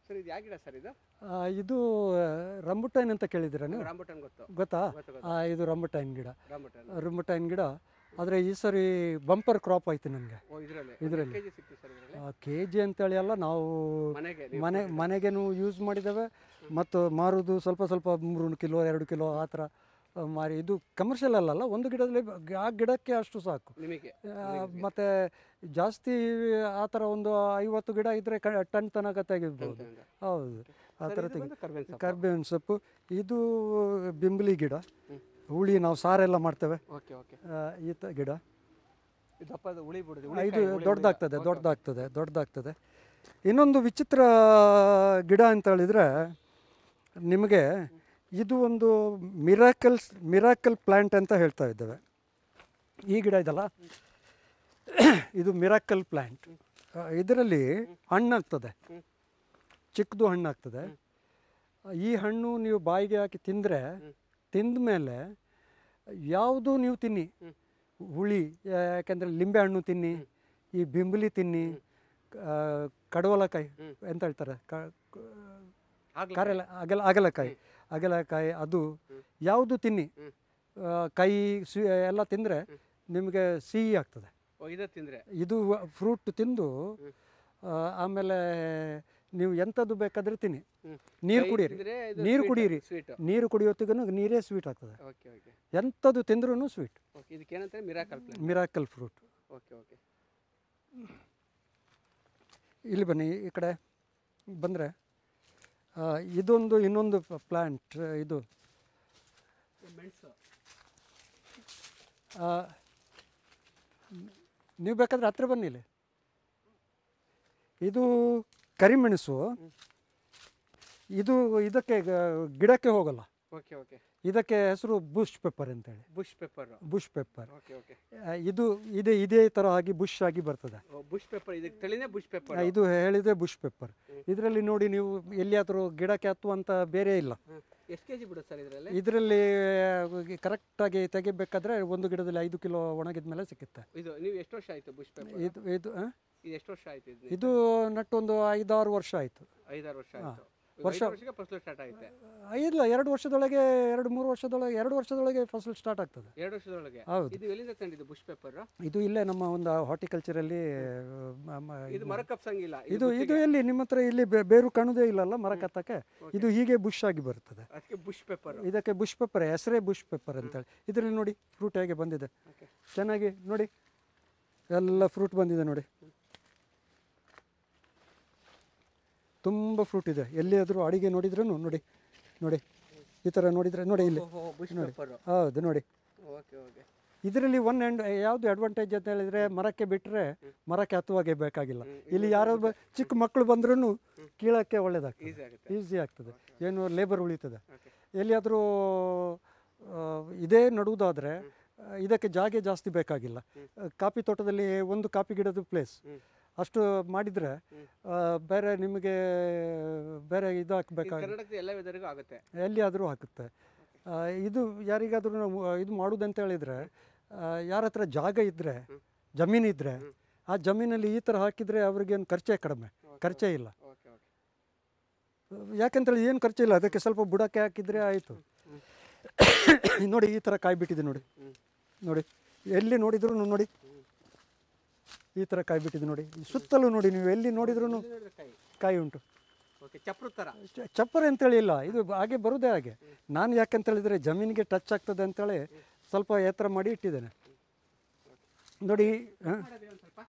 Sir ಇದು ಯಾವ ಗಿಡ ಸರ್ ಇದು ಆ, ಇದು ರಂಬುಟೈನ್ ಅಂತ ಕೇಳಿದ್ದೀರಾ ನೀವು ರಾಂಬುಟನ್ ಗೊತ್ತು ಗೊತ್ತಾ ಗೊತ್ತು ಗೊತ್ತು ಆ, ಇದು ರಂಬುಟೈನ್ ಗಿಡ ರಾಂಬುಟನ್ ರಂಬುಟೈನ್ ಗಿಡ ಆದರೆ ಈ ಸರಿ ಬಂಪರ್ ಕ್ರಾಪ್ ಆಯ್ತು ನನಗೆ ಓ ಇದರಲ್ಲಿ ಇದ್ರಲ್ಲಿ. ಕೆ ಜಿ ಸಿಕ್ತು ಸರ್ ಇದರಲ್ಲಿ ಕೆ ಜಿ ಅಂತೇಳಿ ಅಲ್ಲ ನಾವು ಮನೆಗೆ ನೀವು ಮನೆ ಮನೆಗೇನು ಯೂಸ್ ಮಾಡಿದ್ದೇವೆ ಮತ್ತು ಮಾರುದು ಸ್ವಲ್ಪ ಸ್ವಲ್ಪ ಮೂರು ಕಿಲೋ ಎರಡು ಕಿಲೋ ಆ ಥರ ಆ, ಮಾರಿ ಇದು ಕಮರ್ಷಿಯಲ್ ಅಲ್ಲಲ್ಲ ಒಂದು ಗಿಡದಲ್ಲಿ ಬ- ಆ ಗಿಡಕ್ಕೆ ಅಷ್ಟು ಸಾಕು ನಿಮಗೆ ಆ, ಮತ್ತೆ ಜಾಸ್ತಿ ಆ ಥರ ಒಂದು ಐವತ್ತು ಗಿಡ ಇದ್ದರೆ ಕ ಟನ್ ತನಕ ತೆಗಿಬೋದು ಹೌದು ಆ ಥರ ತೆಗಿ ಕರ್ಬೇವಿನ ಸೊಪ್ಪು ಕರ್ಬೇವಿನ ಸೊಪ್ಪು ಇದು ಬಿಂಬಲಿ ಗಿಡ ಹುಳಿ ನಾವು ಸಾರೆಲ್ಲ ಮಾಡ್ತೇವೆ ಓಕೆ ಓಕೆ ಆ, ಈ ತ ಗಿಡ ಇದು ದಪ್ಪದ ಉಳಿ ಬಿಡುದು ಆ, ಇದು ದೊಡ್ಡದಾಗ್ತದೆ ದೊಡ್ಡದಾಗ್ತದೆ ದೊಡ್ಡದಾಗ್ತದೆ ಇನ್ನೊಂದು ವಿಚಿತ್ರ ಗಿಡ ಅಂತ ಹೇಳಿದರೆ ನಿಮಗೆ ಇದು ಒಂದು ಮಿರಾಕಲ್ಸ್ ಮಿರಾಕಲ್ ಪ್ಲ್ಯಾಂಟ್ ಅಂತ ಹೇಳ್ತಾ ಇದ್ದೇವೆ ಈ ಗಿಡ ಇದಲ್ಲ ಇದು ಮಿರಾಕಲ್ ಪ್ಲ್ಯಾಂಟ್ ಇದರಲ್ಲಿ ಹಣ್ಣಾಗ್ತದೆ ಚಿಕ್ಕದು ಹಣ್ಣಾಗ್ತದೆ ಈ ಹಣ್ಣು ನೀವು ಬಾಯಿಗೆ ಹಾಕಿ ತಿಂದರೆ ತಿಂದ ಮೇಲೆ ಯಾವುದು ನೀವು ತಿನ್ನಿ ಹುಳಿ ಯಾಕೆಂದರೆ ಲಿಂಬೆ ಹಣ್ಣು ತಿನ್ನಿ ಈ ಬಿಂಬಲಿ ತಿನ್ನಿ ಆ, ಕಡವಲಕಾಯಿ ಎಂತ ಹೇಳ್ತಾರೆ ಕ- ಕ- ಕರೆಲ ಅಗಲ ಅಗಲಕಾಯಿ ಅಗಲಕಾಯಿ ಅದು ಯಾವುದು ತಿನ್ನಿ ಆ, ಕೈ ಸಿ ಎಲ್ಲ ತಿಂದರೆ ನಿಮಗೆ ಸಿಹಿ ಆಗ್ತದೆ ಓ ಇದು ತಿಂದ್ರೆ ಇದು ಫ್ರೂಟ್ ತಿಂದು ಆ, ಆಮೇಲೆ ನೀವು ಎಂಥದ್ದು ಬೇಕಾದರೆ ತಿನ್ನಿ ನೀರು ಕುಡೀರಿ ತಿಂದ್ರೆ ಇದು ನೀರು sweet, ಕುಡೀರಿ sweet. ನೀರು ಕುಡಿಯೋತ್ತಿಗೂ ನೀರೇ ಸ್ವೀಟ್ ಆಗ್ತದೆ ಓಕೆ ಓಕೆ ಎಂಥದ್ದು ತಿಂದ್ರೂ ಸ್ವೀಟ್ ಓಕೆ ಇದಕ್ಕೆ ಏನಂತಾರೆ miracle plan miracle fruit okay okay ಇಲ್ಲಿ ಬನ್ನಿ ಈ ಕಡೆ ಬಂದರೆ ಇದೊಂದು ಇನ್ನೊಂದು ಪ್ಲ್ಯಾಂಟ್ ಇದು ಮೆಣಸು ಆ, ನೀವು ಬೇಕಾದ್ರೆ ಹತ್ರ ಬನ್ನಿ ಇಲ್ಲಿ ಇದು ಕರಿಮೆಣಸು ಇದು ಇದಕ್ಕೆ ಗ- ಗಿಡಕ್ಕೆ ಹೋಗಲ್ಲ ಓಕೆ ಓಕೆ ಇದಕ್ಕೆ ಹೆಸರು ಬುಷ್ ಪೆಪ್ಪರ್ ಅಂತೇಳಿ bush pepper bush pepper okay okay ಇದು ಇದೇ ಇದೇ ಥರ ಆಗಿ ಬುಷ್ ಆಗಿ ಬರ್ತದೆ ಬುಷ್ ಪೆಪ್ಪರ್ ಇದಕ್ಕೆ ತಳಿನೇ ಬುಷ್ ಪೆಪ್ಪರ್ ಆ, ಇದು ಹೇಳಿದ್ರೆ ಬುಷ್ ಪೆಪ್ಪರ್ ಇದರಲ್ಲಿ ನೋಡಿ ನೀವು ಎಲ್ಲಿಯಾದರೂ ಗಿಡಕ್ಕೆ ಹತ್ತುವಂಥ ಬೇರೆ ಇಲ್ಲ ಎಷ್ಟು ಕೆಜಿ ಬಿಡುತ್ತೆ ಸರ್ ಇದರಲ್ಲಿ ಇದರಲ್ಲಿ ಕರೆಕ್ಟಾಗಿ ತೆಗಿಬೇಕಾದ್ರೆ ಒಂದು ಗಿಡದಲ್ಲಿ ಐದು ಕಿಲೋ ಒಣಗಿದ ಮೇಲೆ ಸಿಕ್ಕುತ್ತೆ ಇದು ನೀವು ಎಷ್ಟು ವರ್ಷ ಆಯ್ತು ಬುಷ್ ಪೆಪ್ಪರ್ ಇದು ಇದು ಆ? ಇದು ಎಷ್ಟು ವರ್ಷ ಆಯ್ತು ಇದು ಇದು ನಟ್ಟೊಂದು ಐದಾರು ವರ್ಷ ಆಯಿತು ಐದಾರು ವರ್ಷ ಆಯ್ತು ವರ್ಷ- ವರ್ಷ ವರ್ಷಕ್ಕೆ ಫಸಲು ಸ್ಟಾರ್ಟ್ ಆಗುತ್ತೆ ಇಲ್ಲ ಎರಡು ವರ್ಷದೊಳಗೆ ಎರಡು ಮೂರು ವರ್ಷದೊಳಗೆ ಎರಡು ವರ್ಷದೊಳಗೆ ಫಸಲು ಸ್ಟಾರ್ಟ್ ಆಗ್ತದೆ ಎರಡು ವರ್ಷದೊಳಗೆ ಹೌದು. ಇದು ಎಲ್ಲಿಂದ ತಂದಿದ್ದು ಬುಷ್ ಪೆಪ್ಪರ್ ಇದು ಇಲ್ಲೇ ನಮ್ಮ ಒಂದು ಹಾರ್ಟಿಕಲ್ಚರಲ್ಲಿ ಇದು ಮರ ಕಪ್ಸಂಗಿಲ್ಲ ಇದು ಇದು ಎಲ್ಲಿ ನಿಮ್ಮ ಹತ್ರ ಇಲ್ಲಿ ಬೇ- ಬೇರು ಕಾಣುವುದೇ ಇಲ್ಲಲ್ಲ ಮರ ಕತ್ತಕ್ಕೆ ಇದು ಹೀಗೆ ಬುಷ್ ಆಗಿ ಬರ್ತದೆ ಅದಕ್ಕೆ ಬುಷ್ ಪೆಪ್ಪರ್ ಇದಕ್ಕೆ ಬುಷ್ ಪೆಪ್ಪರ್ ಹೆಸರೇ ಬುಷ್ ಪೆಪ್ಪರ್ ಅಂತೇಳಿ ಇದರಲ್ಲಿ ನೋಡಿ ಫ್ರೂಟ್ ಹೇಗೆ ಬಂದಿದೆ ಓಕೆ ಚೆನ್ನಾಗಿ ನೋಡಿ ಎಲ್ಲ ಫ್ರೂಟ್ ಬಂದಿದೆ ನೋಡಿ ತುಂಬ ಫ್ರೂಟ್ ಇದೆ ಎಲ್ಲಿಯಾದರೂ ಅಡಿಗೆ ನೋಡಿದ್ರೂ ನೋಡಿ ನೋಡಿ ಈ ಥರ ನೋಡಿದರೆ ನೋಡಿ ಇಲ್ಲಿ ಬುಷ್ ಪೆಪ್ಪರ್ ಹೌದು ನೋಡಿ ಓಕೆ ಓಕೆ ಇದರಲ್ಲಿ ಒನ್ ಆ್ಯಂಡ್ ಯಾವುದು ಅಡ್ವಾಂಟೇಜ್ ಅಂತ ಹೇಳಿದರೆ ಮರಕ್ಕೆ ಬಿಟ್ಟರೆ ಮರಕ್ಕೆ ಹತ್ತುವಾಗೆ ಬೇಕಾಗಿಲ್ಲ ಇಲ್ಲಿ ಯಾರೋ ಬ- ಚಿಕ್ಕ ಮಕ್ಕಳು ಬಂದ್ರೂ ಕೀಳಕ್ಕೆ ಒಳ್ಳೇದಾಗ್ತದೆ ಈಸಿ ಆಗುತ್ತೆ ಈಸಿ ಆಗ್ತದೆ ಏನು ಲೇಬರ್ ಉಳಿತದೆ ಓಕೆ ಎಲ್ಲಿಯಾದರೂ ಆ, ಇದೇ ನಡುವುದಾದರೆ ಇದಕ್ಕೆ ಜಾಗೆ ಜಾಸ್ತಿ ಬೇಕಾಗಿಲ್ಲ ಆ, ಕಾಫಿ ತೋಟದಲ್ಲಿ ಒಂದು ಕಾಫಿ ಗಿಡದ ಪ್ಲೇಸ್ ಅಷ್ಟು ಮಾಡಿದರೆ ಬೇರೆ ನಿಮಗೆ ಬೇರೆ ಇದು ಹಾಕಬೇಕಾಗಿ ಕರ್ನಾಟಕದ ಎಲ್ಲ ವೆದರ್ಗೂ ಆಗುತ್ತೆ ಎಲ್ಲಿಯಾದರೂ ಹಾಕುತ್ತೆ ಆ, ಇದು ಯಾರಿಗಾದರೂ ನಾವು ಇದು ಮಾಡುವುದಂತ ಹೇಳಿದರೆ ಯಾರ ಹತ್ರ ಜಾಗ ಇದ್ದರೆ ಜಮೀನಿದ್ದರೆ ಆ ಜಮೀನಲ್ಲಿ ಈ ಥರ ಹಾಕಿದರೆ ಅವ್ರಿಗೇನು ಖರ್ಚೇ ಕಡಿಮೆ ಖರ್ಚೇ ಇಲ್ಲ ಓಕೆ ಓಕೆ ಯಾಕಂತೇಳಿ ಏನು ಖರ್ಚಿಲ್ಲ ಅದಕ್ಕೆ ಸ್ವಲ್ಪ ಬುಡಕ್ಕೆ ಹಾಕಿದರೆ ಆಯಿತು ನೋಡಿ ಈ ಥರ ಕಾಯಿ ಬಿಟ್ಟಿದೆ ನೋಡಿ ನೋಡಿ ಎಲ್ಲಿ ನೋಡಿದ್ರು ನೋಡಿ ಈ ಥರ ಕಾಯಿ ಬಿಟ್ಟಿದೆ ನೋಡಿ ಸುತ್ತಲೂ ನೋಡಿ ನೀವು ಎಲ್ಲಿ ನೋಡಿದ್ರೂ ನೋಡಿದ್ರೆ ಕೈ ಕಾಯಿ ಉಂಟು ಓಕೆ ಚಪ್ರ ಥರ ಚ- ಚಪ್ಪರ ಅಂತೇಳಿ ಇಲ್ಲ ಇದು ಹಾಗೆ ಬರುದೇ ಹಾಗೆ ನಾನು ಯಾಕಂತ ಹೇಳಿದರೆ ಜಮೀನಿಗೆ ಟಚ್ ಆಗ್ತದೆ ಅಂತೇಳಿ ಸ್ವಲ್ಪ ಎತ್ತರ ಮಾಡಿ ಇಟ್ಟಿದ್ದೇನೆ ನೋಡಿ ಹಾಂ ಮಾಡೋದೇ ಒಂದು ಸ್ವಲ್ಪ